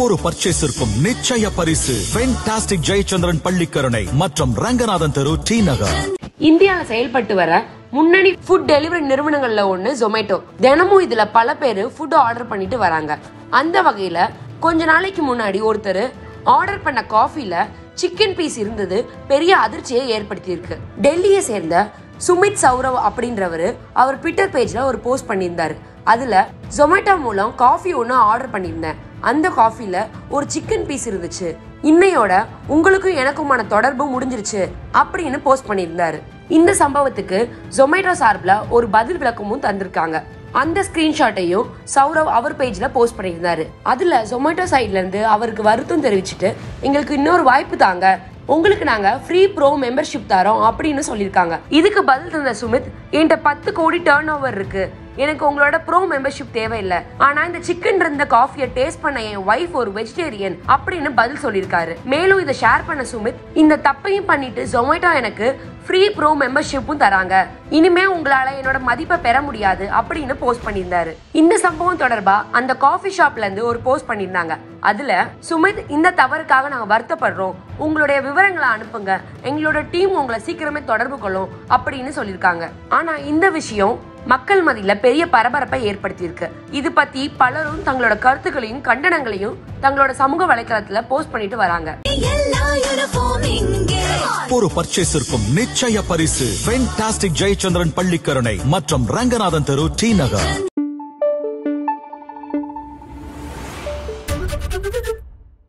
ஒவ்வொரு பர்ச்சேஸிற்கும் நிச்சய பரிசு ஃபென்டாஸ்டிக் ஜெயச்சந்திரன் பள்ளிக்கரணை மற்றும் ரங்கநாதன் தெரு டி நகர் இந்தியாவில் செயல்பட்டு வர முன்னணி ஃபுட் டெலிவரி நிறுவனங்கள்ல ஒன்று ஜொமேட்டோ தினமும் இதுல பல பேர் ஃபுட் ஆர்டர் பண்ணிட்டு வராங்க அந்த வகையில கொஞ்ச நாளைக்கு முன்னாடி ஒருத்தர் ஆர்டர் பண்ண காஃபில சிக்கன் பீஸ் இருந்தது பெரிய அதிர்ச்சியை ஏற்படுத்தியிருக்கு டெல்லியை சேர்ந்த சுமித் சௌரவ் அப்படின்றவர் அவர் ட்விட்டர் பேஜ்ல ஒரு போஸ்ட் பண்ணியிருந்தாரு அதுல ஜொமேட்டோ மூலம் காஃபி ஒன்று ஆர்டர் பண்ணியிருந்தேன் அந்த காஃபில ஒரு சிக்கன் பீஸ் இருந்துச்சு இன்னையோட உங்களுக்கும் எனக்குமான தொடர்பு முடிஞ்சிருச்சு அப்படின்னு போஸ்ட் பண்ணியிருந்தாரு இந்த சம்பவத்துக்கு ஜொமேட்டோ சார்பில் ஒரு பதில் விளக்கமும் தந்திருக்காங்க அந்த ஸ்கிரீன்ஷாட்டையும் சௌரவ் அவர் பேஜ்ல போஸ்ட் பண்ணியிருந்தாரு அதுல ஜொமேட்டோ சைட்ல இருந்து அவருக்கு வருத்தம் தெரிவிச்சுட்டு எங்களுக்கு இன்னொரு வாய்ப்பு தாங்க உங்களுக்கு நாங்க ஃப்ரீ ப்ரோ மெம்பர்ஷிப் தரோம் அப்படின்னு சொல்லியிருக்காங்க இதுக்கு பதில் தந்த சுமித் என்கிட்ட பத்து கோடி டேர்ன் ஓவர் இருக்கு எனக்கு உங்களோட ப்ரோ மெம்பர்ஷிப் தேவையில்லை ஆனா இந்த சிக்கன் இருந்த காஃபியை டேஸ்ட் பண்ண என் ஒய்ஃப் ஒரு வெஜிடேரியன் அப்படின்னு பதில் சொல்லியிருக்காரு மேலும் இதை ஷேர் பண்ண சுமித் இந்த தப்பையும் பண்ணிட்டு ஜொமேட்டோ எனக்கு ஃப்ரீ ப்ரோ மெம்பர்ஷிப்பும் தராங்க இனிமே உங்களால என்னோட மதிப்பை பெற முடியாது அப்படின்னு போஸ்ட் பண்ணியிருந்தாரு இந்த சம்பவம் தொடர்பா அந்த காஃபி ஷாப்ல இருந்து ஒரு போஸ்ட் பண்ணியிருந்தாங்க அதுல சுமித் இந்த தவறுக்காக நாங்க வருத்தப்படுறோம் உங்களுடைய விவரங்களை அனுப்புங்க எங்களோட டீம் உங்களை சீக்கிரமே தொடர்பு கொள்ளும் அப்படின்னு சொல்லியிருக்காங்க ஆனா இந்த விஷயம் மக்கள் மத்தியில பெரிய பரபரப்பை ஏற்படுத்தியிருக்கு இது பத்தி பலரும் தங்களோட கருத்துக்களையும் கண்டனங்களையும் தங்களோட சமூக வலைத்தளத்துல போஸ்ட் பண்ணிட்டு வராங்க எல்லா யூனிஃபார்ம் இங்கே ஒவ்வொரு பர்ச்சேஸிற்கும் நிச்சய பரிசு ஃபென்டாஸ்டிக் ஜெயச்சந்திரன் பள்ளிக்கரணை மற்றும் ரங்கநாதன் தெரு டி நகர்